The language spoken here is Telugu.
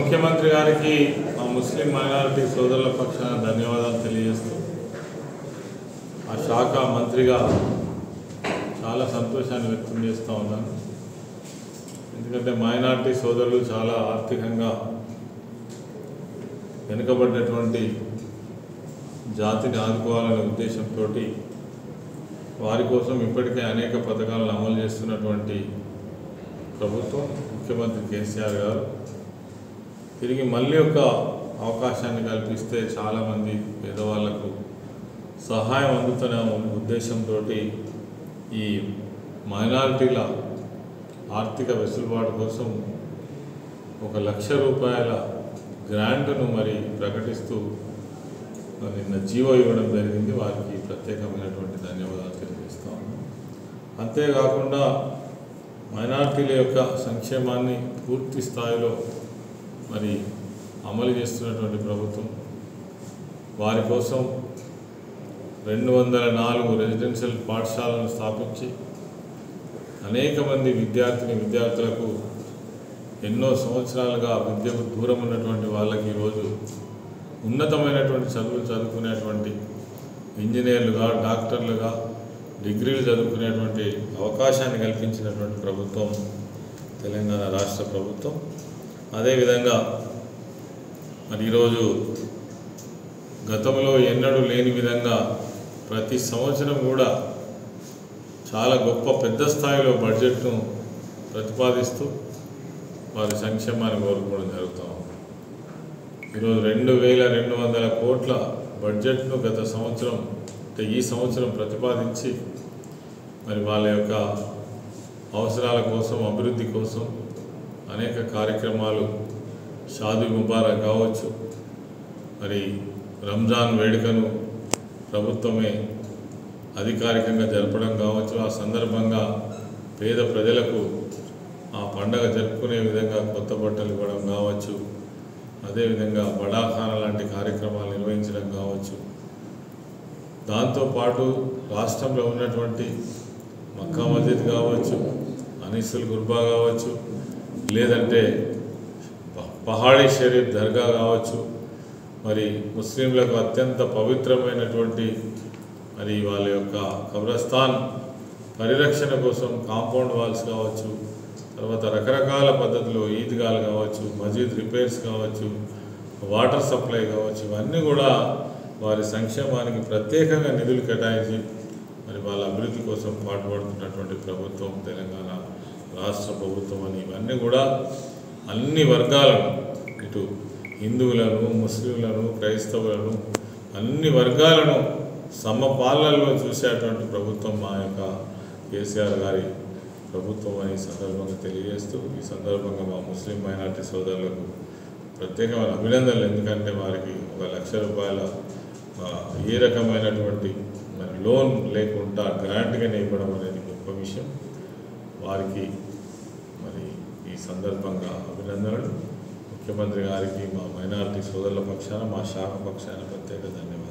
ముఖ్యమంత్రి గారికి మా ముస్లిం మైనారిటీ సోదరుల పక్షాన ధన్యవాదాలు తెలియజేస్తూ ఆ శాఖ మంత్రిగా చాలా సంతోషాన్ని వ్యక్తం చేస్తూ ఉన్నాను ఎందుకంటే మైనారిటీ సోదరులు చాలా ఆర్థికంగా వెనుకబడినటువంటి జాతిని ఆదుకోవాలనే ఉద్దేశంతో వారి కోసం ఇప్పటికే అనేక పథకాలను అమలు చేస్తున్నటువంటి ప్రభుత్వం ముఖ్యమంత్రి కేసీఆర్ గారు తిరిగి మళ్ళీ ఒక అవకాశాన్ని కల్పిస్తే చాలామంది పేదవాళ్లకు సహాయం అందుతున్న ఉద్దేశంతో ఈ మైనారిటీల ఆర్థిక వెసులుబాటు కోసం ఒక లక్ష రూపాయల గ్రాంట్ను మరి ప్రకటిస్తూ నిన్న జీవో ఇవ్వడం జరిగింది వారికి ప్రత్యేకమైనటువంటి ధన్యవాదాలు తెలియజేస్తా ఉన్నాను అంతేకాకుండా మైనార్టీల యొక్క సంక్షేమాన్ని పూర్తి స్థాయిలో మరి అమలు చేస్తున్నటువంటి ప్రభుత్వం వారి కోసం రెండు వందల నాలుగు రెసిడెన్షియల్ పాఠశాలను స్థాపించి అనేక మంది విద్యార్థిని విద్యార్థులకు ఎన్నో సంవత్సరాలుగా విద్యకు దూరం ఉన్నటువంటి వాళ్ళకి ఈరోజు ఉన్నతమైనటువంటి చదువులు చదువుకునేటువంటి ఇంజనీర్లుగా డాక్టర్లుగా డిగ్రీలు చదువుకునేటువంటి అవకాశాన్ని కల్పించినటువంటి ప్రభుత్వం తెలంగాణ రాష్ట్ర ప్రభుత్వం అదేవిధంగా మరి ఈరోజు గతంలో ఎన్నడూ లేని విధంగా ప్రతి సంవత్సరం కూడా చాలా గొప్ప పెద్ద స్థాయిలో బడ్జెట్ను ప్రతిపాదిస్తూ వారి సంక్షేమాన్ని కోరుకోవడం జరుగుతూ ఉంది ఈరోజు రెండు వేల రెండు వందల కోట్ల బడ్జెట్ను గత సంవత్సరం అంటే ఈ సంవత్సరం ప్రతిపాదించి మరి వాళ్ళ యొక్క అవసరాల కోసం అభివృద్ధి కోసం అనేక కార్యక్రమాలు షాదీ ముబారక్ కావచ్చు మరి రంజాన్ వేడుకను ప్రభుత్వమే అధికారికంగా జరపడం కావచ్చు ఆ సందర్భంగా పేద ప్రజలకు ఆ పండగ జరుపుకునే విధంగా కొత్త బట్టలు ఇవ్వడం కావచ్చు అదేవిధంగా బడాఖాన లాంటి కార్యక్రమాలు నిర్వహించడం కావచ్చు దాంతోపాటు రాష్ట్రంలో ఉన్నటువంటి మక్కా మస్జిద్ కావచ్చు అనిసుల్ గుర్బా కావచ్చు లేదంటే ప- పహాడీ షరీఫ్ దర్గా కావచ్చు మరి ముస్లింలకు అత్యంత పవిత్రమైనటువంటి మరి వాళ్ళ యొక్క కబ్రస్థాన్ పరిరక్షణ కోసం కాంపౌండ్ వాల్స్ కావచ్చు తర్వాత రకరకాల పద్ధతులు ఈద్గాలు కావచ్చు మసీద్ రిపేర్స్ కావచ్చు వాటర్ సప్లై కావచ్చు ఇవన్నీ కూడా వారి సంక్షేమానికి ప్రత్యేకంగా నిధులు కేటాయించి మరి వాళ్ళ అభివృద్ధి కోసం పాటుపడుతున్నటువంటి ప్రభుత్వం తెలంగాణ రాష్ట్ర ప్రభుత్వం అని ఇవన్నీ కూడా అన్ని వర్గాలను ఇటు హిందువులను ముస్లింలను క్రైస్తవులను అన్ని వర్గాలను సమపాలనలో చూసేటువంటి ప్రభుత్వం మా యొక్క కేసీఆర్ గారి ప్రభుత్వం అని ఈ సందర్భంగా తెలియజేస్తూ ఈ సందర్భంగా మా ముస్లిం మైనార్టీ సోదరులకు ప్రత్యేకమైన అభినందనలు ఎందుకంటే వారికి ఒక లక్ష రూపాయల ఆ, ఏ రకమైనటువంటి మరి లోన్ లేకుండా గ్రాంట్గానే ఇవ్వడం అనేది గొప్ప విషయం వారికి మరి ఈ సందర్భంగా అభినందనలు ముఖ్యమంత్రి గారికి మా మైనారిటీ సోదరుల పక్షాన మా శాఖ పక్షాన ప్రత్యేక ధన్యవాదాలు